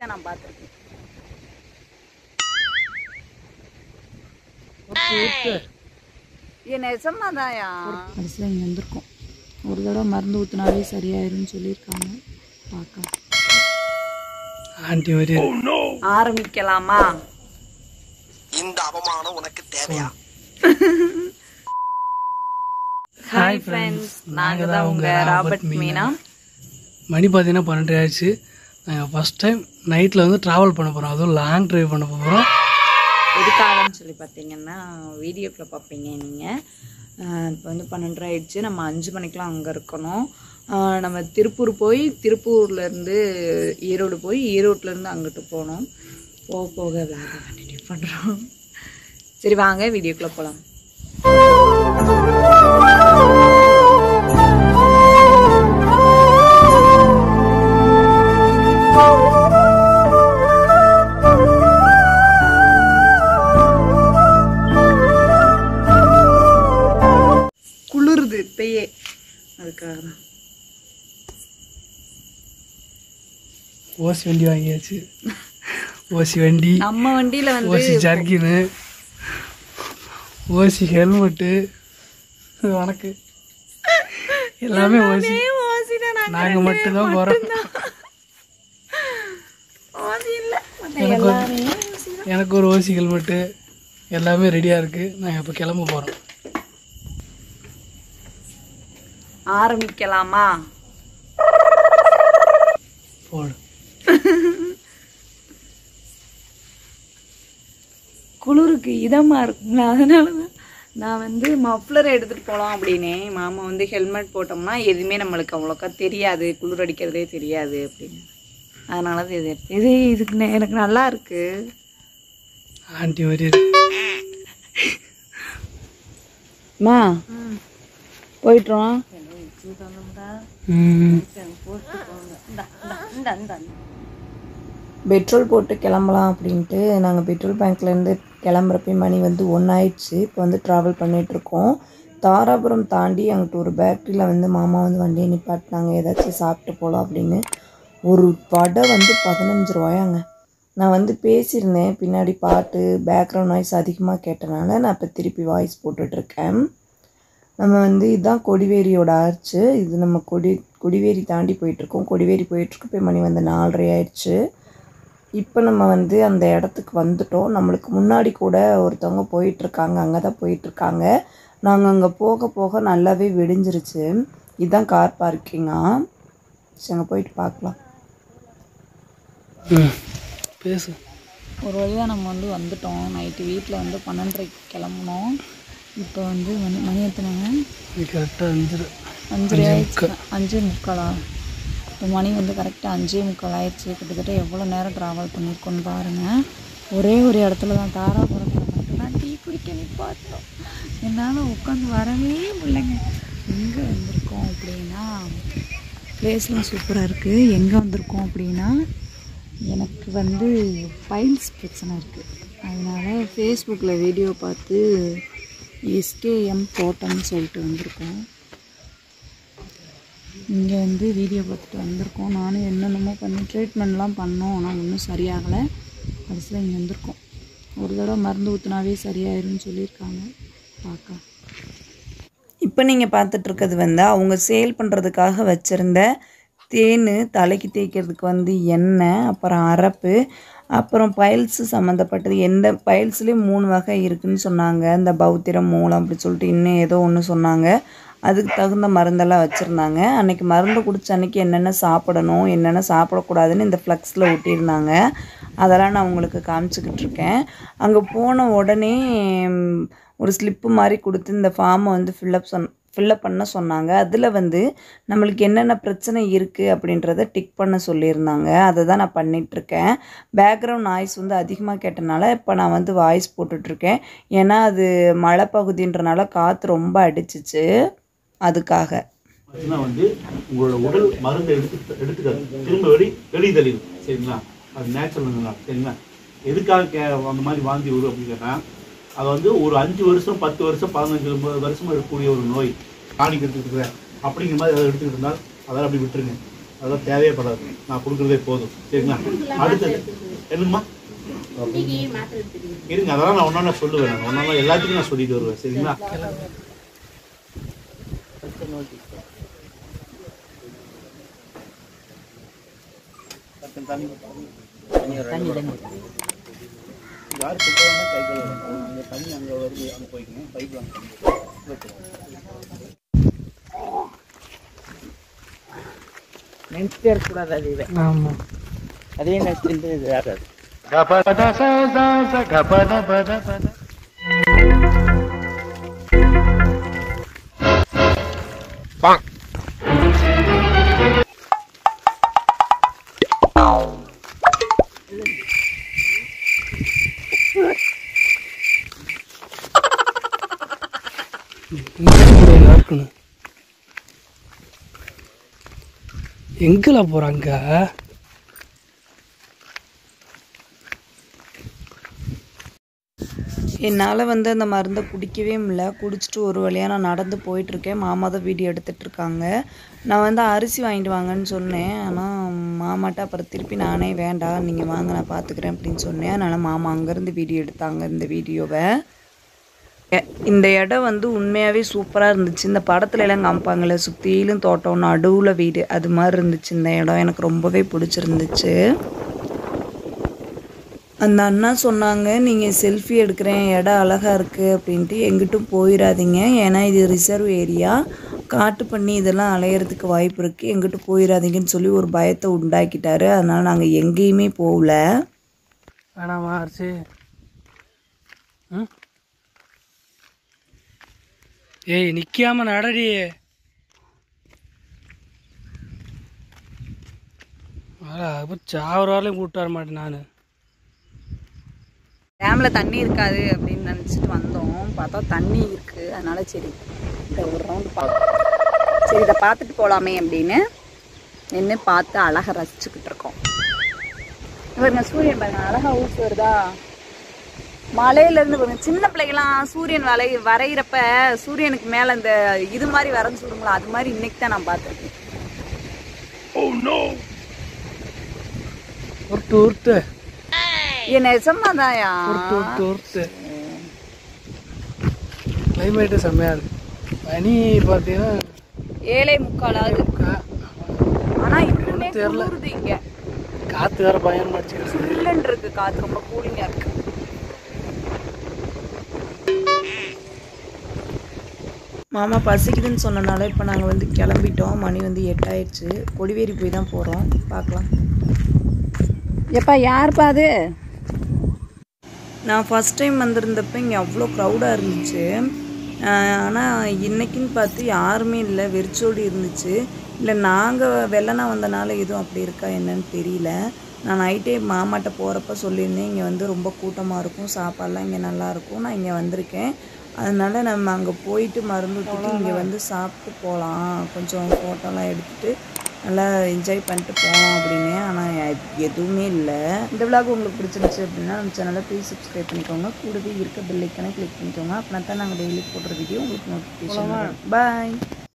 நான் பார்த்துருக்கேன் என் நெசமாதாயா கடைசியில் இங்கே வந்திருக்கோம் ஒரு தடவை மருந்து ஊற்றினாலே சரியாயிரும்னு சொல்லியிருக்காங்க பார்க்கலாம் ஆண்டி வரி ஆரம்பிக்கலாமா இந்த அவமானம் உனக்கு தேவையா ஹாய் ஃப்ரெண்ட்ஸ் நாங்கள் தான் உங்கள் ராபர்ட் மீனா மணி பார்த்தீங்கன்னா பன்னெண்டு ஆயிடுச்சு நாங்கள் ஃபஸ்ட் டைம் நைட்டில் வந்து ட்ராவல் பண்ண போகிறோம் அதுவும் லாங் ட்ரைவ் பண்ண போகிறோம் எதுக்காகன்னு சொல்லி பார்த்தீங்கன்னா வீடியோக்குள்ள பார்ப்பீங்க நீங்கள் இப்போ வந்து பன்னெண்டரை ஆயிடுச்சு நம்ம அஞ்சு மணிக்கெலாம் அங்கே இருக்கணும் ஆஹ் நம்ம திருப்பூர் போய் திருப்பூர்லேருந்து ஈரோடு போய் ஈரோட்லேருந்து அங்கிட்டு போகணும் போக போக வேலை கண்டினியூ பண்ணுறோம் சரி வாங்க வீடியோக்குள்ளே போகலாம் குளிருது இப்பயே அதுக்காக தான் ஓசி வண்டி வாங்கியாச்சு ஓசி வண்டி நம்ம வண்டியில் வந்து ஓசி ஜர்கின்னு ஓசி ஹெல்மெட்டு உனக்கு எல்லாமே ஓசி நாங்கள் மட்டும்தான் போகிறோம் எனக்கு ஒரு எனக்கு ஒரு ஓசி ஹெல்மெட்டு எல்லாமே ரெடியாக இருக்குது நாங்கள் இப்போ கிளம்ப போகிறோம் ஆரம்பிக்கலாமா போடு குளிருக்கு இதமாக இருக்குங்களா அதனால தான் நான் வந்து மஃப்ளர் எடுத்துகிட்டு போகலாம் அப்படின்னே மாமா வந்து ஹெல்மெட் போட்டோம்னா எதுவுமே நம்மளுக்கு அவ்வளோக்கா தெரியாது குளிர் அடிக்கிறதே தெரியாது அப்படின்னு அதனால தான் இது எடுத்து இது இதுக்கு நே- எனக்கு நல்லா இருக்கு ஆண்டி வரி மா போயிட்டுறோம் ம் பெட்ரோல் போட்டு கிளம்பலாம் அப்படின்ட்டு நாங்கள் பெட்ரோல் பேங்க்லேருந்து கிளம்புறப்ப மணி வந்து ஒன்று ஆயிடுச்சு இப்போ வந்து ட்ராவல் பண்ணிகிட்ருக்கோம் தாராபுரம் தாண்டி அங்கிட்டு ஒரு பேக்கரியில் வந்து மாமா வந்து வண்டியை நிப்பாட்டினாங்க ஏதாச்சும் சாப்பிட்டு போகலாம் அப்படின்னு ஒரு வடை வந்து பதினஞ்சு ரூபாயாங்க நான் வந்து பேசியிருந்தேன் பின்னாடி பாட்டு பேக்ரவுண்ட் நாய்ஸ் அதிகமாக கேட்டனால நான் இப்போ திருப்பி வாய்ஸ் போட்டுட்ருக்கேன் நம்ம வந்து இதுதான் கொடிவேரியோட ஆர்ச்சு இது நம்ம கொடி கொடிவேரி தாண்டி போயிட்டுருக்கோம் கொடிவேரி போயிட்டுருக்கு இப்போ மணி வந்து நாலரை ஆயிடுச்சு இப்போ நம்ம வந்து அந்த இடத்துக்கு வந்துட்டோம் நம்மளுக்கு முன்னாடி கூட ஒருத்தவங்க போயிட்டுருக்காங்க அங்கே தான் போயிட்டுருக்காங்க நாங்கள் அங்கே போக போக நல்லாவே விடிஞ்சிருச்சு இதுதான் கார் பார்க்கிங்கா சரி அங்கே போயிட்டு பார்க்கலாம் ம் பேசு ஒரு வழியாக நம்ம வந்து வந்துட்டோம் நைட்டு வீட்டில் வந்து பன்னெண்டரைக்கு கிளம்புனோம் இப்போ வந்து மணி மணி எத்தனைங்க இது கரெக்டாக அஞ்சு அஞ்சரை ஆயிடுச்சு அஞ்சே முக்காலா இப்போ மணி வந்து கரெக்டாக அஞ்சே முக்கால் ஆயிடுச்சு கிட்டத்தட்ட எவ்வளோ நேரம் ட்ராவல் பண்ணியிருக்கோன்னு பாருங்கள் ஒரே ஒரு இடத்துல தான் தாராபுரத்தில் மட்டும்தான் டீ குடிக்க நிப்பாட்டோம் என்னால் உட்காந்து வரவே முடியலைங்க எங்கே வந்திருக்கோம் அப்படின்னா பிளேஸ்லாம் சூப்பராக இருக்குது எங்கே வந்திருக்கோம் அப்படின்னா எனக்கு வந்து பைல்ஸ் பிரச்சனை இருக்குது அதனால் ஃபேஸ்புக்கில் வீடியோ பார்த்து எஸ்கேஎம் தோட்டம்னு சொல்லிட்டு வந்திருக்கோம் இங்கே வந்து வீடியோ பார்த்துட்டு வந்திருக்கோம் நானும் என்னென்னமோ பண்ணி ட்ரீட்மெண்ட்லாம் பண்ணோம் ஆனால் ஒன்றும் சரியாகலை கடைசியில் இங்கே வந்திருக்கோம் ஒரு தடவை மருந்து ஊற்றினாவே சரியாயிரும்னு சொல்லியிருக்காங்க பார்க்கலாம் இப்போ நீங்கள் பார்த்துட்ருக்கிறது வந்து அவங்க சேல் பண்ணுறதுக்காக வச்சுருந்த தேன் தலைக்கு தேய்க்கிறதுக்கு வந்து எண்ணெய் அப்புறம் அரப்பு அப்புறம் பைல்ஸு சம்மந்தப்பட்டது எந்த பைல்ஸ்லேயும் மூணு வகை இருக்குன்னு சொன்னாங்க இந்த பௌத்திரம் மூலம் அப்படி சொல்லிட்டு இன்னும் ஏதோ ஒன்று சொன்னாங்க அதுக்கு தகுந்த மருந்தெல்லாம் வச்சுருந்தாங்க அன்னைக்கு மருந்து குடிச்ச அன்னைக்கு என்னென்ன சாப்பிடணும் என்னென்ன சாப்பிடக்கூடாதுன்னு இந்த ஃப்ளக்ஸில் ஒட்டியிருந்தாங்க அதெல்லாம் நான் உங்களுக்கு காமிச்சிக்கிட்டு இருக்கேன் அங்கே போன உடனே ம், ஒரு ஸ்லிப்பு மாதிரி கொடுத்து இந்த ஃபார்மை வந்து ஃபில்லப் சொன் ஃபில்லப் பண்ண சொன்னாங்க அதில் வந்து நம்மளுக்கு என்னென்ன பிரச்சனை இருக்குது அப்படின்றத டிக் பண்ண சொல்லியிருந்தாங்க அதை தான் நான் பண்ணிகிட்ருக்கேன் பேக்ரவுண்ட் நாய்ஸ் வந்து அதிகமாக கேட்டனால இப்போ நான் வந்து வாய்ஸ் போட்டுட்ருக்கேன் ஏன்னா அது மழை பகுதின்றனால காற்று ரொம்ப அடிச்சிச்சு அதுக்காக பார்த்தீங்கன்னா வந்து உங்களோட உடல் மருந்து எடுத்து எடுத்துக்காது திரும்ப வெளி வெளியே தள்ளிடும் சரிங்களா அது நேச்சுரல் சரிங்களா எதுக்காக கே அந்த மாதிரி வாந்தி வரும் அப்படின்னு கேட்டால் அது வந்து ஒரு அஞ்சு வருஷம் பத்து வருஷம் பதினஞ்சு வ- வருஷமா இருக்கக்கூடிய ஒரு நோய் டானிக் எடுத்துக்கிட்டு அப்படிங்கிற மாதிரி அதை எடுத்துக்கிட்டு இருந்தால் அதெல்லாம் அப்படி விட்டுருங்க அதெல்லாம் தேவையே படாது நான் கொடுக்குறதே போதும் சரிங்களா அடுத்தது என்னங்கம்மா இருங்க அதெல்லாம் நான் ஒன்றா சொல்லுவேன் நான் ஒன்றா எல்லாத்துக்கும் நான் சொல்லிட்டு வருவேன் சரிங்களா யார் சொல்றாங்க கை கழுவணும் அங்கே தண்ணி அங்கே வருது அங்கே போய்க்கணும் பைப்பில் அங்கே நினைச்சிட்டே இருக்கக்கூடாது அது இதை ஆமாம் அதே நினைச்சிட்டு இது ஆகாது இருக்கணும் எங்கல போறாங்க என்னால் வந்து அந்த மருந்தை குடிக்கவே முடியல குடிச்சிட்டு ஒரு வழியாக நான் நடந்து போயிட்டுருக்கேன் மாமா தான் வீடியோ எடுத்துட்டு இருக்காங்க நான் வந்து அரிசி வாங்கிட்டு வாங்கன்னு சொன்னேன் ஆனால் மாமாட்ட அப்புறம் திருப்பி நானே வேண்டாம் நீங்கள் வாங்க நான் பார்த்துக்கிறேன் அப்படின்னு சொன்னேன் அதனால் மாமா அங்கேருந்து வீடியோ எடுத்தாங்க இந்த வீடியோவை எ- இந்த இடம் வந்து உண்மையாகவே சூப்பராக இருந்துச்சு இந்த படத்துல எல்லாம் காமிப்பாங்கள்ல சுற்றிலும் தோட்டம் நடுவில் வீடு அது மாதிரி இருந்துச்சு இந்த இடம் எனக்கு ரொம்பவே பிடிச்சிருந்துச்சு அந்த அண்ணா சொன்னாங்க நீங்கள் செல்ஃபி எடுக்கிறேன் இடம் அழகாக இருக்குது அப்படின்ட்டு எங்கிட்டும் போயிடாதீங்க ஏன்னா இது ரிசர்வ் ஏரியா காட்டு பண்ணி இதெல்லாம் அலையிறதுக்கு வாய்ப்பு இருக்குது எங்கிட்டும் போயிடாதீங்கன்னு சொல்லி ஒரு பயத்தை உண்டாக்கிட்டாரு அதனால் நாங்கள் எங்கேயுமே போகல வேணாமா அரிசி ம் ஏய் நிக்காம நடடி அப்போ சாவர வரலையும் கூப்பிட்டு வர மாட்டேன் நான் டேமில் தண்ணி இருக்காது அப்படின்னு நினச்சிட்டு வந்தோம் பார்த்தா தண்ணி இருக்குது அதனால சரி இந்த ஒரு ரவுண்டு பார்க்க சரி இதை பார்த்துட்டு போகலாமே அப்படின்னு நின்று பார்த்து அழகாக ரசிச்சுக்கிட்டு இருக்கோம் பாருங்க சூரியன் பாருங்க அழகா ஊசி வருதா மலையிலேருந்து பாருங்க சின்ன பிள்ளைங்களாம் சூரியன் வரை வரைகிறப்ப சூரியனுக்கு மேலே இந்த இது மாதிரி வரைஞ்சு விடுங்களா அது மாதிரி இன்னைக்கு தான் நான் பார்த்துருக்கேன் உருட்டு உருட்டு என் நிஜமாதாயா உருட்டு உருட்டு உருட்டு கிளைமேட்டு செம்மையா இருக்கு பனி பார்த்தீங்கன்னா ஏழை முக்காலாவது கா- ஆனா இன்னுமே குளிருது இங்க காத்து வேற பயங்கரமா அடிச்சுக்கிட்டு சில்லுன்னு இருக்கு காத்து ரொம்ப கூலிங்கா இருக்கு மாமா பசிக்குதுன்னு சொன்னனால இப்போ நாங்கள் வந்து கிளம்பிட்டோம் மணி வந்து எட்டாயிடுச்சு கொடிவேரி போய் தான் போகிறோம் பார்க்கலாம் எப்பா யாருப்பா அது நான் ஃபஸ்ட் டைம் வந்திருந்தப்ப இங்கே அவ்வளோ க்ரௌடாக இருந்துச்சு ஆனால் இன்னைக்குன்னு பார்த்து யாருமே இல்லை வெறிச்சோடி இருந்துச்சு இல்லை நாங்கள் வெள்ளனா வந்தனால எதுவும் அப்படி இருக்கா என்னன்னு தெரியல நான் நைட்டே மாமாட்ட போகிறப்ப சொல்லியிருந்தேன் இங்கே வந்து ரொம்ப கூட்டமாக இருக்கும் சாப்பாடெலாம் இங்கே நல்லாயிருக்கும் நான் இங்கே வந்திருக்கேன் அதனால நம்ம அங்கே போயிட்டு மருந்து ஊற்றிட்டு இங்கே வந்து சாப்பிட்டு போகலாம் கொஞ்சம் ஃபோட்டோலாம் எடுத்துகிட்டு நல்லா என்ஜாய் பண்ணிட்டு போகலாம் அப்படின்னு ஆனால் எதுவுமே இல்லை இந்த விழாக்கு உங்களுக்கு பிடிச்சிருந்துச்சு அப்படின்னா நம்ம சேனலை ப்ளீஸ் சப்ஸ்கிரைப் பண்ணிக்கோங்க கூடவே இருக்க பெல் ஐக்கானை கிளிக் பண்ணிக்கோங்க அப்படின்னா தான் நாங்கள் டெய்லி போடுற வீடியோ உங்களுக்கு நோட்டிஃபிகேஷன் பாய்